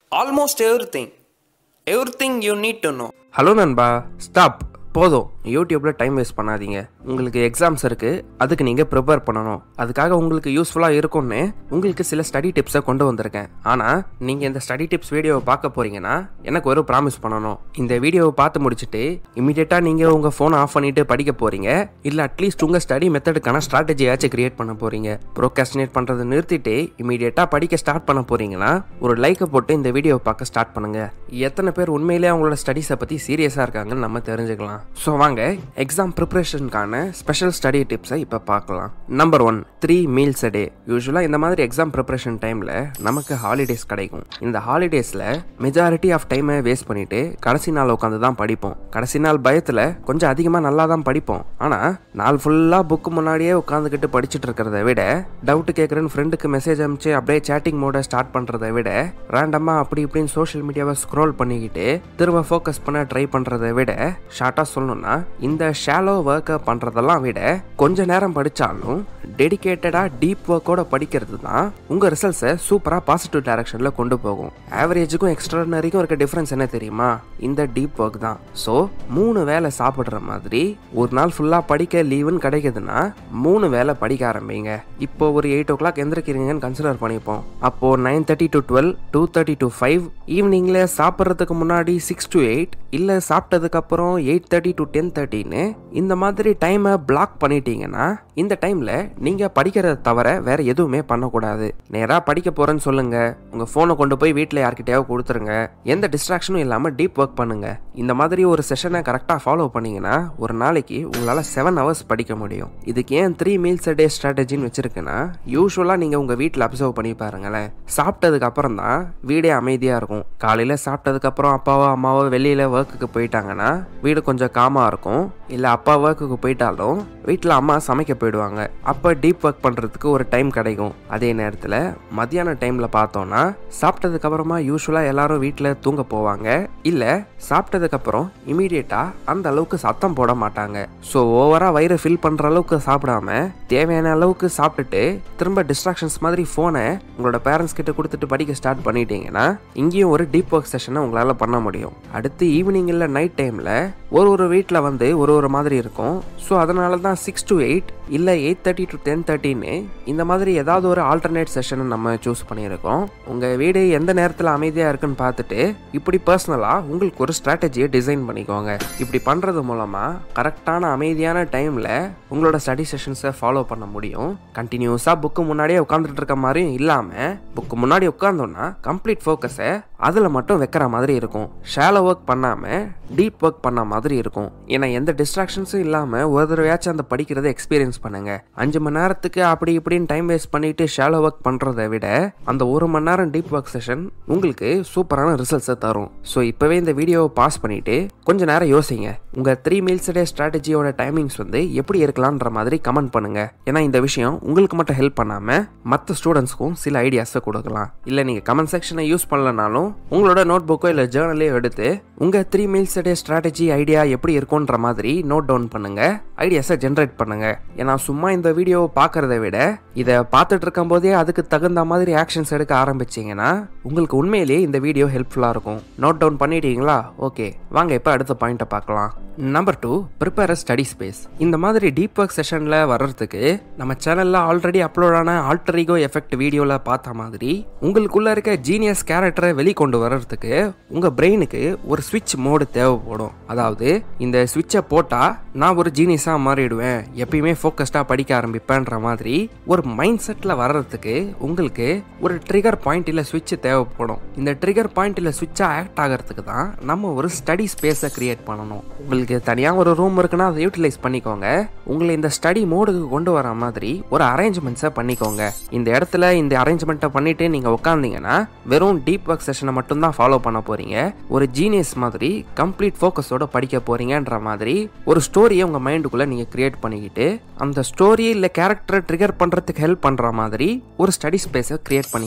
almost everything. Everything you need to know. Hello நண்பா stop போதும் யூடியூப்பில் டைம் வேஸ்ட் பண்ணாதீங்க உங்களுக்கு எக்ஸாம்ஸ் இருக்குது அதுக்கு நீங்கள் ப்ரிப்பேர் பண்ணணும் அதுக்காக உங்களுக்கு யூஸ்ஃபுல்லாக இருக்கும்னு உங்களுக்கு சில ஸ்டடி டிப்ஸை கொண்டு வந்திருக்கேன் ஆனால் நீங்கள் இந்த ஸ்டடி டிப்ஸ் வீடியோவை பார்க்க போகிறீங்கன்னா எனக்கு ஒரு ப்ராமிஸ் பண்ணணும் இந்த வீடியோவை பார்த்து முடிச்சுட்டு இமீடியட்டாக நீங்கள் உங்கள் ஃபோனை ஆஃப் பண்ணிட்டு படிக்க போகிறீங்க இல்லை அட்லீஸ்ட் உங்கள் ஸ்டடி மெத்தடுக்கான ஸ்ட்ராட்டஜியாச்சும் கிரியேட் பண்ண போகிறீங்க ப்ரோகாஸ்டினேட் பண்ணுறதை நிறுத்திட்டு இமீடியட்டாக படிக்க ஸ்டார்ட் பண்ண போகிறீங்கன்னா ஒரு லைக்கை போட்டு இந்த வீடியோவை பார்க்க ஸ்டார்ட் பண்ணுங்க எத்தனை பேர் உண்மையிலேயே அவங்களோட ஸ்டடீஸை பற்றி சீரியஸாக இருக்காங்கன்னு நம்ம தெரிஞ்சுக்கலாம் ஸோ வாங்க எக்ஸாம் ப்ரிப்பரேஷனுக்கான ஸ்பெஷல் ஸ்டடி டிப்ஸை இப்போ பார்க்கலாம் number one three meals a day யூஸ்வலாக இந்த மாதிரி எக்ஸாம் ப்ரிப்பரேஷன் டைமில் நமக்கு ஹாலிடேஸ் கிடைக்கும் இந்த ஹாலிடேஸில் மெஜாரிட்டி ஆஃப் டைமை வேஸ்ட் பண்ணிட்டு கடைசி நாள் உட்காந்து தான் படிப்போம் கடைசி நாள் பயத்தில் கொஞ்சம் அதிகமாக நல்லா தான் படிப்போம் ஆனால் நாள் ஃபுல்லாக புக்கு முன்னாடியே உட்காந்துக்கிட்டு படிச்சுட்டு இருக்கிறத விட டவுட் கேட்குறேன்னு ஃப்ரெண்டுக்கு மெசேஜ் அனுப்பிச்சு அப்படியே சேட்டிங் மோட ஸ்டார்ட் பண்ணுறதை விட ரேண்டமாக அப்படி இப்படின்னு சோஷியல் மீடியாவை ஸ்க்ரோல் பண்ணிக்கிட்டு திரும்ப ஃபோக்கஸ் பண்ண ட்ரை பண்ணுறதை விட ஷார்ட்டாக சொல்லணும்னா இந்த ஷாலோ ஒர்க்கை பண்ணுறதெல்லாம் விட கொஞ்ச நேரம் படித்தாலும் டெடிகேட்டடாக டீப் ஒர்க்கோட படிக்கிறது தான் உங்கள் ரிசல்ட்ஸை சூப்பராக பாசிட்டிவ் டைரக்ஷனில் கொண்டு போகும் ஆவரேஜுக்கும் எக்ஸ்ட்ரானரிக்கும் இருக்க டிஃப்ரென்ஸ் என்ன தெரியுமா இந்த டீப் ஒர்க் தான் ஸோ மூணு வேலை சாப்பிட்ற மாதிரி ஒரு நாள் ஃபுல்லாக படிக்க லீவுன்னு கிடைக்குதுன்னா மூணு வேலை படிக்க ஆரம்பிங்க இப்போ ஒரு எயிட் ஓ கிளாக் எந்திரிக்கிறீங்கன்னு கன்சிடர் பண்ணிப்போம் அப்போ nine thirty to twelve two thirty to five ஈவினிங்கில் சாப்பிட்றதுக்கு முன்னாடி சிக்ஸ் டு எயிட் இல்லை சாப்பிட்டதுக்கு அப்புறம் எயிட் தேர்ட்டி டு டென் தேர்ட்டின்னு இந்த மாதிரி டைமை பிளாக் பண்ணிட்டீங்கன்னா இந்த டைமில் நீங்கள் படிக்கிறத தவிர வேற எதுவுமே பண்ணக்கூடாது நேராக படிக்க போகிறேன்னு சொல்லுங்க உங்கள் ஃபோனை கொண்டு போய் வீட்டில் யார்கிட்டயாவது கொடுத்துருங்க எந்த டிஸ்ட்ராக்ஷனும் இல்லாமல் டீப் ஒர்க் பண்ணுங்க இந்த மாதிரி ஒரு செஷனை கரெக்டாக ஃபாலோ பண்ணீங்கன்னா ஒரு நாளைக்கு உங்களால் செவன் ஹவர்ஸ் படிக்க முடியும் இதுக்கு ஏன் த்ரீ மீல்ஸ் டே ஸ்ட்ராட்டஜின்னு வச்சிருக்குன்னா யூஸ்வலாக நீங்கள் உங்கள் வீட்டில் அப்சர்வ் பண்ணி பாருங்களேன் சாப்பிட்டதுக்கு அப்புறம் தான் வீடே அமைதியாக இருக்கும் காலையில் சாப்பிட்டதுக்கு அப்புறம் அப்பாவோ அம்மாவோ வெளியில் ஒர்க்குக்கு போயிட்டாங்கன்னா வீடு கொஞ்சம் காமாக இருக்கும் இல்லை அப்பா ஒர்க்குக்கு போயிட்டாலும் வீட்டில் அம்மா சமைக்க போயிடுவாங்க அப்போ டீப் ஒர்க் பண்ணுறதுக்கு ஒரு டைம் கிடைக்கும் அதே நேரத்தில் மத்தியான டைமில் பார்த்தோன்னா சாப்பிட்டதுக்கு அப்புறமா யூஸ்வலாக எல்லாரும் வீட்டில் தூங்க போவாங்க இல்லை சாப்பிட்டதுக்கு அப்புறம் இமீடியட்டாக அந்த அளவுக்கு சத்தம் போட மாட்டாங்க ஸோ ஓவராக வயிறு ஃபில் பண்ணுற அளவுக்கு சாப்பிடாம தேவையான அளவுக்கு சாப்பிட்டுட்டு திரும்ப டிஸ்ட்ராக்ஷன்ஸ் மாதிரி ஃபோனை உங்களோட பேரண்ட்ஸ் கிட்ட கொடுத்துட்டு படிக்க ஸ்டார்ட் பண்ணிட்டீங்கன்னா இங்கேயும் ஒரு டீப் ஒர்க் செஷனை உங்களால் பண்ண முடியும் அடுத்து ஈவினிங் இல்லை நைட் டைமில் ஒரு ஒரு வீட்டில் வந்து ஒரு ஒரு மாதிரி இருக்கும் ஸோ அதனால தான் சிக்ஸ் டு எயிட் இல்லை எயிட் தேர்ட்டி டு டென் தேர்ட்டின்னு இந்த மாதிரி ஏதாவது ஒரு ஆல்டர்னேட் செஷனை நம்ம சூஸ் பண்ணியிருக்கோம் உங்கள் வீடு எந்த நேரத்தில் அமைதியாக இருக்குன்னு பார்த்துட்டு இப்படி பர்சனலாக உங்களுக்கு ஒரு ஸ்ட்ராட்டஜியை டிசைன் பண்ணிக்கோங்க இப்படி பண்ணுறது மூலமாக கரெக்டான அமைதியான டைமில் உங்களோட ஸ்டடி செஷன்ஸை ஃபாலோ பண்ண முடியும் கண்டினியூஸாக புக்கு முன்னாடியே உட்காந்துட்டு இருக்க மாதிரியும் இல்லாமல் புக்கு முன்னாடி உட்காந்தோன்னா கம்ப்ளீட் ஃபோக்கஸை அதில் மட்டும் வைக்கிற மாதிரி இருக்கும் ஷேலோ ஒர்க் பண்ணாமல் டீப் ஒர்க் பண்ண மாதிரி இருக்கும் ஏன்னா எந்த டிஸ்ட்ராக்ஷன்ஸும் இல்லாமல் ஒரு தடவையாச்சும் அந்த படிக்கிறதை எக்ஸ்பீரியன்ஸ் பண்ணுங்க அஞ்சு மணி நேரத்துக்கு அப்படி இப்படின்னு டைம் வேஸ்ட் பண்ணிட்டு ஷேலோ ஒர்க் பண்ணுறதை விட அந்த ஒரு மணி நேரம் டீப் ஒர்க் செஷன் உங்களுக்கு சூப்பரான ரிசல்ட்ஸை தரும் ஸோ இப்போவே இந்த வீடியோவை பாஸ் பண்ணிட்டு கொஞ்ச நேரம் யோசிங்க உங்கள் த்ரீ மீல்ஸ் டே ஸ்ட்ராட்டஜியோட டைமிங்ஸ் வந்து எப்படி இருக்கலான்ற மாதிரி கமெண்ட் பண்ணுங்க ஏன்னா இந்த விஷயம் உங்களுக்கு மட்டும் ஹெல்ப் பண்ணாமல் மற்ற ஸ்டூடெண்ட்ஸ்க்கும் சில ஐடியாஸை கொடுக்கலாம் இல்லை நீங்கள் கமெண்ட் செக்ஷனை யூஸ் பண்ணலனாலும் உங்களோட நோட் புக்கோ இல்லை ஜேர்னலையோ எடுத்து உங்கள் three meals day strategy idea எப்படி இருக்கும்ன்ற மாதிரி நோட் டவுன் பண்ணுங்க ஐடியாஸை ஜென்ரேட் பண்ணுங்க ஏன்னா சும்மா இந்த வீடியோவை பார்க்கறத விட இதை பார்த்துட்டு இருக்கும் போதே அதுக்கு தகுந்த மாதிரி ஆக்ஷன்ஸ் எடுக்க ஆரம்பிச்சீங்கன்னா உங்களுக்கு உண்மையிலேயே இந்த வீடியோ ஹெல்ப்ஃபுல்லாக இருக்கும் நோட் டவுன் பண்ணிட்டீங்களா ஓகே வாங்க இப்போ அடுத்த பாயிண்ட்டை பார்க்கலாம் number two prepare study space இந்த மாதிரி டீப் ஒர்க் செஷனில் வர்றதுக்கு நம்ம சேனலில் ஆல்ரெடி அப்லோட் ஆன ஆல்டரிகோ எஃபெக்ட் வீடியோவில் பார்த்த மாதிரி உங்களுக்குள்ள இருக்க ஜீனியஸ் கேரக்டரை வெளிக்கொண்டு வர்றதுக்கு உங்கள் பிரெயினுக்கு ஒரு ஸ்விட்ச் மோடு தேவைப்படும் அதாவது இந்த ஸ்விட்சை போட்டால் நான் ஒரு ஜீனியஸாக மாறிடுவேன் எப்பயுமே ஃபோக்கஸ்டாக படிக்க ஆரம்பிப்பேன்ற மாதிரி ஒரு மைண்ட் செட்டில் வர்றதுக்கு உங்களுக்கு ஒரு ட்ரிகர் பாயிண்ட் இல்லை ஸ்விட்ச் தேவைப்படும் இந்த ட்ரிகர் பாயிண்ட் இல்லை ஸ்விட்சாக ஆக்ட் ஆகிறதுக்கு தான் நம்ம ஒரு ஸ்டடி ஸ்பேஸை கிரியேட் பண்ணணும் உங்களுக்கு தனியாக ஒரு ரூம் இருக்குன்னா அதை யூட்டிலைஸ் பண்ணிக்கோங்க உங்களை இந்த ஸ்டடி மோடுக்கு கொண்டு வர மாதிரி ஒரு அரேஞ்ச்மெண்ட்ஸை பண்ணிக்கோங்க இந்த இடத்துல இந்த அரேஞ்ச்மெண்ட்டை பண்ணிட்டு நீங்கள் உட்காந்தீங்கன்னா வெறும் டீப் ஒர்க் செஷனை மட்டும்தான் ஃபாலோ பண்ண போறீங்க ஒரு ஜீனியஸ் மாதிரி கம்ப்ளீட் ஃபோக்கஸோட படிக்க போறீங்கன்ற மாதிரி ஒரு ஸ்டோரியை உங்கள் மைண்டுக்குள்ளே நீங்கள் கிரியேட் பண்ணிக்கிட்டு அந்த ஸ்டோரி இல்லை கேரக்டரை ட்ரிகர் பண்ணுறதுக்கு ஹெல்ப் பண்ணுற மாதிரி ஒரு ஸ்டடி ஸ்பேஸை கிரியேட் பண்ணிக்கணும்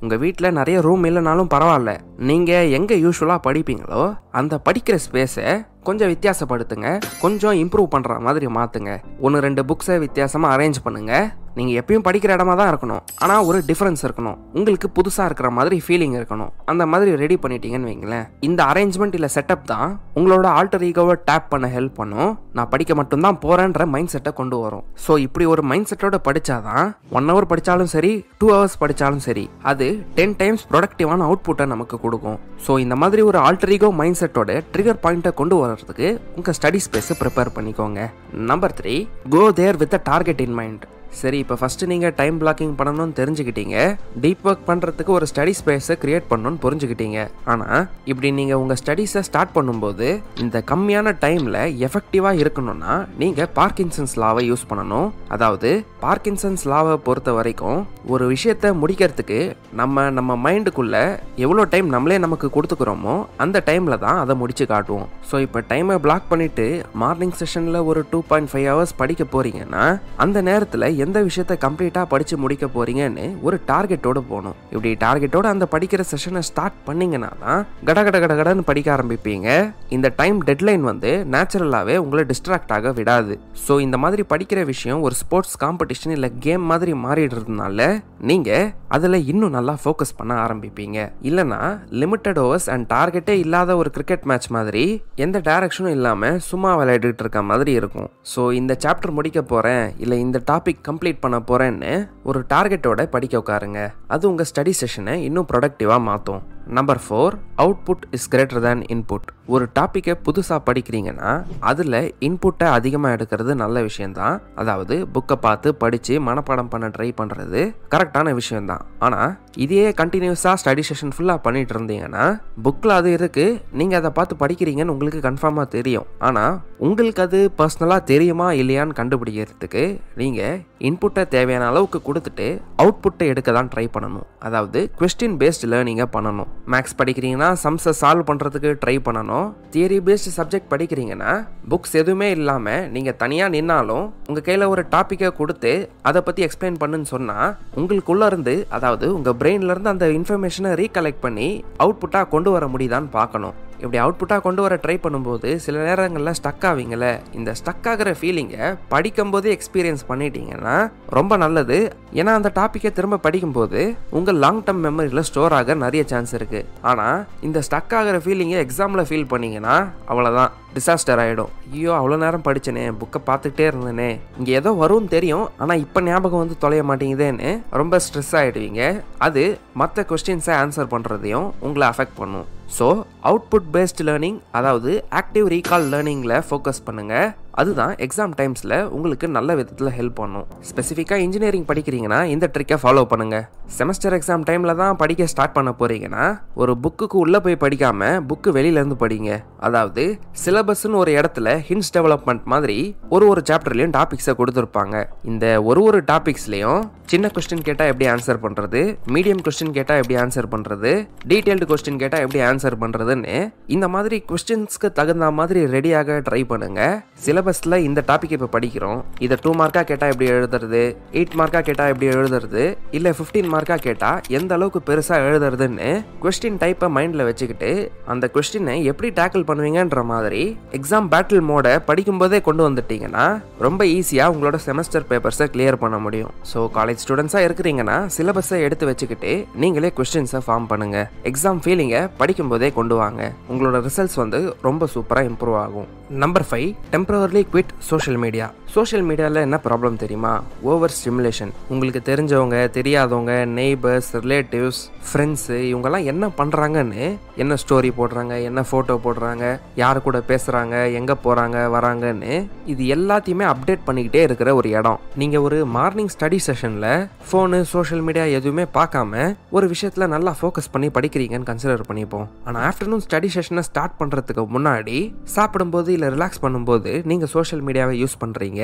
உங்கள் வீட்டில் நிறைய ரூம் இல்லைனாலும் பரவாயில்ல நீங்கள் எங்கே யூஸ்வலாக படிப்பீங்களோ அந்த படிக்கிற ஸ்பேஸை கொஞ்சம் வித்தியாசப்படுத்துங்க கொஞ்சம் இம்ப்ரூவ் பண்ணுற மாதிரி மாற்றுங்க ஒன்று ரெண்டு புக்ஸை வித்தியாசமாக அரேஞ்ச் பண்ணுங்க நீங்கள் எப்பயும் படிக்கிற இடமா தான் இருக்கணும் ஆனால் ஒரு டிஃப்ரென்ஸ் இருக்கணும் உங்களுக்கு புதுசாக இருக்கிற மாதிரி ஃபீலிங் இருக்கணும் அந்த மாதிரி ரெடி பண்ணிட்டீங்கன்னு வைங்களேன் இந்த அரேஞ்ச்மெண்ட் இல்லை செட்டப் தான் உங்களோட ஆல்டர் ஈகோவை டேப் பண்ண ஹெல்ப் பண்ணும் நான் படிக்க மட்டும்தான் போகிறேன்ற மைண்ட் செட்டை கொண்டு வரும் ஸோ இப்படி ஒரு மைண்ட் செட்டோட படித்தாதான் ஒன் ஹவர் படித்தாலும் சரி டூ ஹவர்ஸ் படித்தாலும் சரி அது டென் டைம்ஸ் ப்ரொடக்டிவான அவுட்புட்டை நமக்கு கொடுக்கும் ஸோ இந்த மாதிரி ஒரு ஆல்டர் ஈகோ மைண்ட் செட்டோட ட்ரிகர் பாயிண்ட்டை கொண்டு வர்றதுக்கு உங்கள் ஸ்டடி ஸ்பேஸை ப்ரிப்பேர் பண்ணிக்கோங்க number three go there with a target in mind சரி இப்போ ஃபஸ்ட்டு நீங்கள் டைம் பிளாக்கிங் பண்ணணும்னு தெரிஞ்சுக்கிட்டீங்க டீப் ஒர்க் பண்ணுறதுக்கு ஒரு ஸ்டடி ஸ்பேஸை கிரியேட் பண்ணணும்னு புரிஞ்சுக்கிட்டீங்க ஆனால் இப்படி நீங்கள் உங்கள் ஸ்டடீஸை ஸ்டார்ட் பண்ணும்போது இந்த கம்மியான டைமில் எஃபெக்டிவாக இருக்கணும்னா நீங்கள் பார்க்கின்சன்ஸ் லாவை யூஸ் பண்ணணும் அதாவது பார்க்கின்சன்ஸ் லாவை பொறுத்த வரைக்கும் ஒரு விஷயத்தை முடிக்கிறதுக்கு நம்ம நம்ம மைண்டுக்குள்ள எவ்வளோ டைம் நம்மளே நமக்கு கொடுத்துக்கிறோமோ அந்த டைமில் தான் அதை முடிச்சு காட்டுவோம் ஸோ இப்போ டைமை பிளாக் பண்ணிட்டு மார்னிங் செஷனில் ஒரு டூ பாயிண்ட் ஃபைவ் ஹவர்ஸ் படிக்க போறீங்கன்னா அந்த நேரத்தில் எந்த விஷயத்த கம்ப்ளீட்டாக படித்து முடிக்க போறீங்கன்னு ஒரு டார்கெட்டோட போகணும் இப்படி டார்கெட்டோட அந்த படிக்கிற செஷனை ஸ்டார்ட் பண்ணீங்கன்னா தான் கட கட கட கடன்னு படிக்க ஆரம்பிப்பீங்க இந்த டைம் டெட்லைன் வந்து நேச்சுரலாகவே உங்களை டிஸ்ட்ராக்ட் ஆக விடாது ஸோ இந்த மாதிரி படிக்கிற விஷயம் ஒரு ஸ்போர்ட்ஸ் காம்படிஷன் இல்லை கேம் மாதிரி மாறிடுறதுனால நீங்கள் அதில் இன்னும் நல்லா ஃபோக்கஸ் பண்ண ஆரம்பிப்பீங்க இல்லைனா லிமிட்டட் ஓவர்ஸ் அண்ட் டார்கெட்டே இல்லாத ஒரு கிரிக்கெட் மேட்ச் மாதிரி எந்த டைரக்ஷனும் இல்லாமல் சும்மா விளையாடிட்டு இருக்க மாதிரி இருக்கும் ஸோ இந்த சாப்டர் முடிக்க போகிறேன் இல்லை இந்த டாபிக் கம்ப்ளீட் பண்ண போகிறேன்னு ஒரு டார்கெட்டோட படிக்க உட்காருங்க அது உங்கள் ஸ்டடி செஷனை இன்னும் ப்ரொடக்டிவாக மாற்றும் number four output is greater than input ஒரு டாப்பிக்கை புதுசாக படிக்கிறீங்கன்னா அதில் இன்புட்டை அதிகமாக எடுக்கிறது நல்ல விஷயம்தான் அதாவது புக்கை பார்த்து படித்து மனப்பாடம் பண்ண ட்ரை பண்ணுறது கரெக்டான விஷயம்தான் ஆனால் இதையே கண்டினியூஸாக ஸ்டடி செஷன் ஃபுல்லாக பண்ணிட்டு இருந்தீங்கன்னா புக்கில் அது இருக்குது நீங்கள் அதை பார்த்து படிக்கிறீங்கன்னு உங்களுக்கு கன்ஃபார்மாக தெரியும் ஆனால் உங்களுக்கு அது பர்சனலாக தெரியுமா இல்லையான்னு கண்டுபிடிக்கிறதுக்கு நீங்கள் இன்புட்டை தேவையான அளவுக்கு கொடுத்துட்டு அவுட்புட்டை எடுக்க தான் ட்ரை பண்ணணும் அதாவது கொஸ்டின் பேஸ்ட் லேர்னிங்கை பண்ணணும் மேக்ஸ் படிக்கிறீங்கன்னா சம்ஸை சால்வ் பண்ணுறதுக்கு ட்ரை பண்ணணும் தியரி பேஸ்ட் சப்ஜெக்ட் படிக்கிறீங்கன்னா புக்ஸ் எதுவுமே இல்லாமல் நீங்கள் தனியாக நின்னாலும் உங்கள் கையில் ஒரு டாப்பிக்கை கொடுத்து அதை பற்றி எக்ஸ்பிளைன் பண்ணுன்னு சொன்னால் உங்களுக்குள்ள இருந்து அதாவது உங்கள் பிரெயின்லேருந்து அந்த இன்ஃபர்மேஷனை ரீகலெக்ட் பண்ணி அவுட்புட்டாக கொண்டு வர முடியுதான்னு பார்க்கணும் இப்படி அவுட்புட்டாக கொண்டு வர ட்ரை பண்ணும்போது சில நேரங்களில் ஸ்டக் ஆவீங்களே இந்த ஸ்டக் ஆகிற ஃபீலிங்கை படிக்கும்போதே எக்ஸ்பீரியன்ஸ் பண்ணிட்டீங்கன்னா ரொம்ப நல்லது ஏன்னா அந்த டாப்பிக்கை திரும்ப படிக்கும்போது உங்கள் லாங் டேர்ம் மெமரியில் ஸ்டோர் ஆக நிறைய சான்ஸ் இருக்குது ஆனால் இந்த ஸ்டக் ஆகிற ஃபீலிங்கை எக்ஸாமில் ஃபீல் பண்ணீங்கன்னா அவ்வளோதான் டிசாஸ்டர் ஆகிடும் ஐயோ அவ்வளோ நேரம் படித்தனே புக்கை பார்த்துக்கிட்டே இருந்தேனே இங்கே ஏதோ வரும்னு தெரியும் ஆனால் இப்போ ஞாபகம் வந்து தொலைய மாட்டேங்குதேன்னு ரொம்ப ஸ்ட்ரெஸ் ஆகிடுவீங்க அது மற்ற கொஸ்டின்ஸை ஆன்சர் பண்ணுறதையும் உங்களை அஃபெக்ட் பண்ணும் ஸோ அவுட்புட் பேஸ்ட் லேர்னிங் அதாவது ஆக்டிவ் ரீகால் லேர்னிங்கில் ஃபோக்கஸ் பண்ணுங்கள் அதுதான் எக்ஸாம் டைம்ஸில் உங்களுக்கு நல்ல விதத்தில் ஹெல்ப் பண்ணும் ஸ்பெசிஃபிக்காக இன்ஜினியரிங் படிக்கிறீங்கன்னா இந்த ட்ரிக்கை ஃபாலோ பண்ணுங்கள் செமஸ்டர் எக்ஸாம் டைமில் தான் படிக்க ஸ்டார்ட் பண்ண போகிறீங்கன்னா ஒரு புக்குக்கு உள்ளே போய் படிக்காமல் புக்கு வெளியிலேருந்து படிங்க அதாவது சிலபஸ்னு ஒரு இடத்துல ஹின்ஸ் டெவலப்மெண்ட் மாதிரி ஒரு ஒரு சாப்டர்லேயும் டாபிக்ஸை கொடுத்துருப்பாங்க இந்த ஒரு ஒரு டாபிக்ஸ்லேயும் சின்ன கொஸ்டின் கேட்டால் எப்படி ஆன்சர் பண்ணுறது மீடியம் கொஸ்டின் கேட்டால் எப்படி ஆன்சர் பண்ணுறது டீட்டெயில்டு கொஸ்டின் கேட்டால் எப்படி ஆன்சர் பண்ணுறதுன்னு இந்த மாதிரி கொஸ்டின்ஸ்க்கு தகுந்த மாதிரி ரெடியாக ட்ரை பண்ணுங்கள் சிலபஸில் இந்த டாபிக் இப்போ படிக்கிறோம் இதை டூ மார்க்காக கேட்டால் எப்படி எழுதுறது எயிட் மார்க்காக கேட்டால் எப்படி எழுதுறது இல்லை ஃபிஃப்டீன் மார்க்காக கேட்டால் எந்த அளவுக்கு பெருசாக எழுதுறதுன்னு கொஸ்டின் டைப்பை மைண்டில் வச்சுக்கிட்டு அந்த கொஸ்டினை எப்படி டேக்கிள் பண்ணுவீங்கன்ற மாதிரி எக்ஸாம் பேட்டில் மோடை படிக்கும்போதே கொண்டு வந்துட்டீங்கன்னா ரொம்ப ஈஸியாக உங்களோட செமஸ்டர் பேப்பர்ஸை கிளியர் பண்ண முடியும் ஸோ காலேஜ் ஸ்டூடெண்ட்ஸாக இருக்கிறீங்கன்னா சிலபஸை எடுத்து வச்சுக்கிட்டு நீங்களே கொஸ்டின்ஸை ஃபார்ம் பண்ணுங்க எக்ஸாம் ஃபீலிங்கை படிக்கும்போதே கொண்டு வாங்க உங்களோட ரிசல்ட்ஸ் வந்து ரொம்ப சூப்பராக இம்ப்ரூவ் ஆகும் number five temporarily quit social media social மீடியாவில் என்ன ப்ராப்ளம் தெரியுமா ஓவர் ஸ்டிமுலேஷன் உங்களுக்கு தெரிஞ்சவங்க தெரியாதவங்க நெய்பர்ஸ் ரிலேட்டிவ்ஸ் ஃப்ரெண்ட்ஸு இவங்கெல்லாம் என்ன பண்ணுறாங்கன்னு என்ன ஸ்டோரி போடுறாங்க என்ன ஃபோட்டோ போடுறாங்க யார் கூட பேசுகிறாங்க எங்கே போகிறாங்க வராங்கன்னு இது எல்லாத்தையுமே அப்டேட் பண்ணிக்கிட்டே இருக்கிற ஒரு இடம் நீங்கள் ஒரு மார்னிங் ஸ்டடி செஷனில் ஃபோனு சோஷியல் மீடியா எதுவுமே பார்க்காம ஒரு விஷயத்தில் நல்லா ஃபோக்கஸ் பண்ணி படிக்கிறீங்கன்னு கன்சிடர் பண்ணிப்போம் ஆனால் ஆஃப்டர்நூன் ஸ்டடி செஷனை ஸ்டார்ட் பண்ணுறதுக்கு முன்னாடி சாப்பிடும்போது இல்லை ரிலாக்ஸ் பண்ணும்போது நீங்கள் சோஷியல் மீடியாவை யூஸ் பண்ணுறீங்க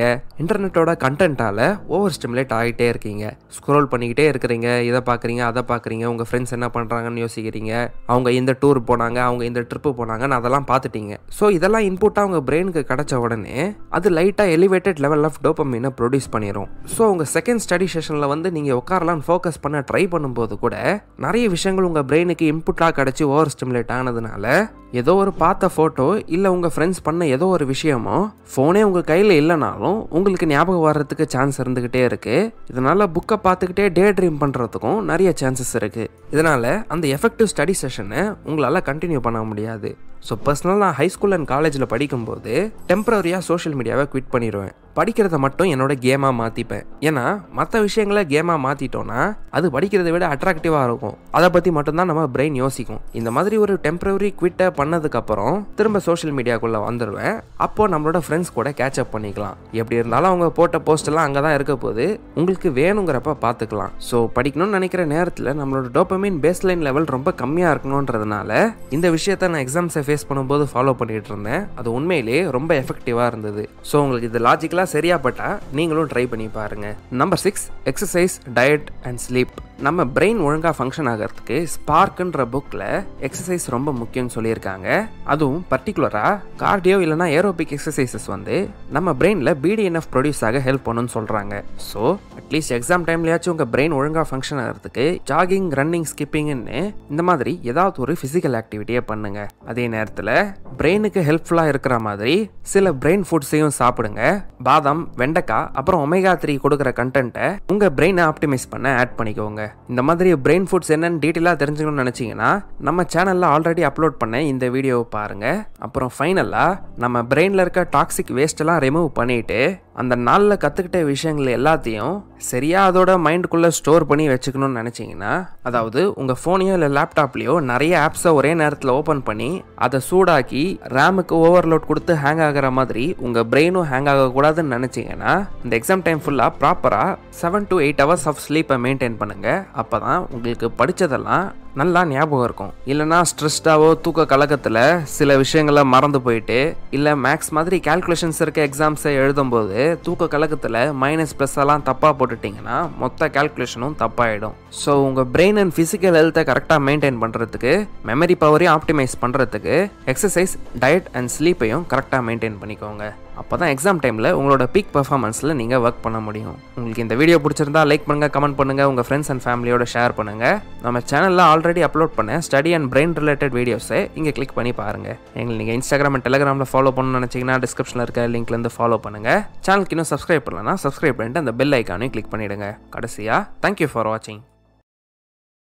இன்டர்நெட்டோட கண்டென்ட்டால் ஓவர் ஸ்டிமுலேட் ஆகிட்டே இருக்கீங்க ஸ்க்ரோல் பண்ணிக்கிட்டே இருக்கிறீங்க இதை பார்க்குறீங்க அதை பார்க்குறீங்க உங்கள் ஃப்ரெண்ட்ஸ் என்ன பண்ணுறாங்கன்னு யோசிக்கிறீங்க அவங்க இந்த டூர் போனாங்க அவங்க இந்த ட்ரிப்பு போனாங்கன்னு அதெல்லாம் பார்த்துட்டீங்க ஸோ இதெல்லாம் இன்புட்டாக உங்கள் பிரெயினுக்கு கிடச்ச உடனே அது லைட்டாக எலிவேட்டட் லெவல் ஆஃப் டோப்பமீனை ப்ரொடியூஸ் பண்ணிடும் ஸோ உங்கள் செகண்ட் ஸ்டடி செஷனில் வந்து நீங்கள் உட்காரலான்னு ஃபோக்கஸ் பண்ண ட்ரை பண்ணும்போது கூட நிறைய விஷயங்கள் உங்கள் பிரெயினுக்கு இன்புட்டாக கிடச்சி ஓவர் ஸ்டிமுலேட் ஆனதுனால ஏதோ ஒரு பார்த்த ஃபோட்டோ இல்லை உங்கள் ஃப்ரெண்ட்ஸ் பண்ண ஏதோ ஒரு விஷயமோ ஃபோனே உங்கள் கையில் இல்லைனாலும் உங்களுக்கு ஞாபகம் வர்றதுக்கு சான்ஸ் இருந்துக்கிட்டே இருக்குது இதனால் புக்கை பார்த்துக்கிட்டே டே ட்ரீம் பண்ணுறதுக்கும் நிறைய சான்சஸ் இருக்குது இதனால் அந்த எஃபெக்டிவ் ஸ்டடி செஷனை உங்களால் கண்டினியூ பண்ண முடியாது ஸோ பர்சனல் நான் ஹை ஸ்கூல் அண்ட் காலேஜில் படிக்கும்போது டெம்பரரியாக சோஷியல் மீடியாவை குவிட் பண்ணிடுவேன் படிக்கிறத மட்டும் என்னோட கேமாக மாற்றிப்பேன் ஏன்னா மற்ற விஷயங்களை கேமாக மாற்றிட்டோன்னா அது படிக்கிறத விட அட்ராக்டிவாக இருக்கும் அதை பற்றி மட்டும்தான் நம்ம பிரெயின் யோசிக்கும் இந்த மாதிரி ஒரு டெம்பரரி குவிட்டை பண்ணதுக்கப்புறம் திரும்ப சோஷியல் மீடியாக்குள்ளே வந்துடுவேன் அப்போ நம்மளோட ஃப்ரெண்ட்ஸ் கூட கேட்சப் பண்ணிக்கலாம் எப்படி இருந்தாலும் அவங்க போட்ட போஸ்ட் எல்லாம் அங்கே தான் இருக்க போது உங்களுக்கு வேணுங்கிறப்ப பார்த்துக்கலாம் ஸோ படிக்கணும்னு நினைக்கிற நேரத்தில் நம்மளோட டோப்பமின் பேஸ்லைன் லெவல் ரொம்ப கம்மியாக இருக்கணுன்றதுனால இந்த விஷயத்த நான் எக்ஸாம்ஸை ஃபேஸ் பண்ணும்போது ஃபாலோ பண்ணிட்டு இருந்தேன் அது உண்மையிலேயே ரொம்ப எஃபெக்டிவாக இருந்தது ஸோ உங்களுக்கு இது லாஜிக்கலாக சரியாப்பட்டா நீங்களும் ட்ரை பண்ணி பாருங்க number six exercise diet and sleep நம்ம பிரெயின் ஒழுங்காக ஃபங்க்ஷன் ஆகிறதுக்கு ஸ்பார்க்குன்ற புக்கில் எக்ஸசைஸ் ரொம்ப முக்கியம்னு சொல்லியிருக்காங்க அதுவும் பர்டிகுலராக கார்டியோ இல்லைனா ஏரோபிக் எக்ஸசைசஸ் வந்து நம்ம பிரெயினில் பிடிஎன்எஃப் ப்ரொடியூஸ் ஆக ஹெல்ப் பண்ணுன்னு சொல்கிறாங்க ஸோ அட்லீஸ்ட் எக்ஸாம் டைம்லயாச்சும் உங்கள் பிரெயின் ஒழுங்காக ஃபங்க்ஷன் ஆகிறதுக்கு ஜாகிங் ரன்னிங் ஸ்கிப்பிங்னு இந்த மாதிரி ஏதாவது ஒரு ஃபிசிக்கல் ஆக்டிவிட்டியை பண்ணுங்க அதே நேரத்தில் பிரெயினுக்கு ஹெல்ப்ஃபுல்லாக இருக்கிற மாதிரி சில பிரெயின் ஃபுட்ஸையும் சாப்பிடுங்க பாதாம் வெண்டைக்காய் அப்புறம் ஒமேகா த்ரீ கொடுக்குற கண்டென்ட்டை உங்கள் பிரெயினை ஆப்டிமைஸ் பண்ண ஆட் பண்ணிக்கோங்க இந்த மாதிரி பிரெயின் ஃபுட்ஸ் என்னன்னு டீட்டெயிலாக தெரிஞ்சுக்கணும்னு நினச்சிங்கன்னா நம்ம சேனலில் ஆல்ரெடி அப்லோட் பண்ண இந்த வீடியோவை பாருங்கள் அப்புறம் ஃபைனலாக நம்ம பிரெயினில் இருக்க டாக்ஸிக் வேஸ்ட்டெல்லாம் ரிமூவ் பண்ணிவிட்டு அந்த நாளில் கற்றுக்கிட்ட விஷயங்கள் எல்லாத்தையும் சரியாக அதோட மைண்டுக்குள்ளே ஸ்டோர் பண்ணி வச்சுக்கணும்னு நினச்சிங்கன்னா அதாவது உங்கள் ஃபோனையோ இல்லை லேப்டாப்லேயோ நிறைய ஆப்ஸை ஒரே நேரத்தில் ஓப்பன் பண்ணி அதை சூடாக்கி ரேமுக்கு ஓவர்லோட் கொடுத்து ஹேங் ஆகிற மாதிரி உங்கள் பிரெயினும் ஹேங் ஆகக்கூடாதுன்னு நினச்சிங்கன்னா இந்த எக்ஸாம் டைம் ஃபுல்லாக ப்ராப்பராக seven to eight hours of ஸ்லீப்பை மெயின்டைன் பண்ணுங்கள் அப்போ தான் உங்களுக்கு படித்ததெல்லாம் நல்லா ஞாபகம் இருக்கும் இல்லைனா ஸ்ட்ரெஸ்டாவோ தூக்க கலக்கத்தில் சில விஷயங்களை மறந்து போயிட்டு இல்லை மேக்ஸ் மாதிரி கால்குலேஷன்ஸ் இருக்க எக்ஸாம்ஸை எழுதும்போது தூக்க கலக்கத்தில் மைனஸ் ப்ளஸ் எல்லாம் தப்பாக போட்டுட்டிங்கன்னா மொத்த கால்குலேஷனும் தப்பாயிடும் ஸோ உங்கள் பிரெயின் அண்ட் ஃபிசிக்கல் ஹெல்த்தை கரெக்டாக மெயின்டைன் பண்ணுறதுக்கு மெமரி பவரையும் ஆப்டிமைஸ் பண்ணுறதுக்கு எக்ஸசைஸ் டயட் அண்ட் ஸ்லீப்பையும் கரெக்டாக மெயின்டைன் பண்ணிக்கோங்க அப்போ தான் எக்ஸாம் டைமில் உங்களோட பீக் பர்ஃபார்மன்ஸில் நீங்கள் ஒர்க் பண்ண முடியும் உங்களுக்கு இந்த வீடியோ பிடிச்சிருந்தா லைக் பண்ணுங்கள் கமெண்ட் பண்ணுங்கள் உங்கள் ஃப்ரெண்ட்ஸ் அண்ட் ஃபேமிலியோட ஷேர் பண்ணுங்கள் நம்ம சேனலில் ஆல்ரெடி அப்லோட் பண்ண ஸ்டடி அண்ட் பிரெயின் ரிலேட்டட் வீடியோஸை இங்கே கிளிக் பண்ணி பாருங்கள் எங்களை நீங்கள் இன்ஸ்டாகிராம் அண்ட் டெலிகிராமில் ஃபாலோ பண்ணணும்னு நினச்சிங்கன்னா டிஸ்கிரிப்ஷனில் இருக்க லிங்க்லேருந்து ஃபாலோ பண்ணுங்கள் சேனலுக்கு இன்னும் சப்ஸ்கிரைப் பண்ணலன்னா சப்ஸ்கிரைப் பண்ணிட்டு அந்த பெல் ஐக்கானையும் கிளிக் பண்ணிவிடுங்க கடைசியாக தேங்க்யூ ஃபார் வாட்சிங்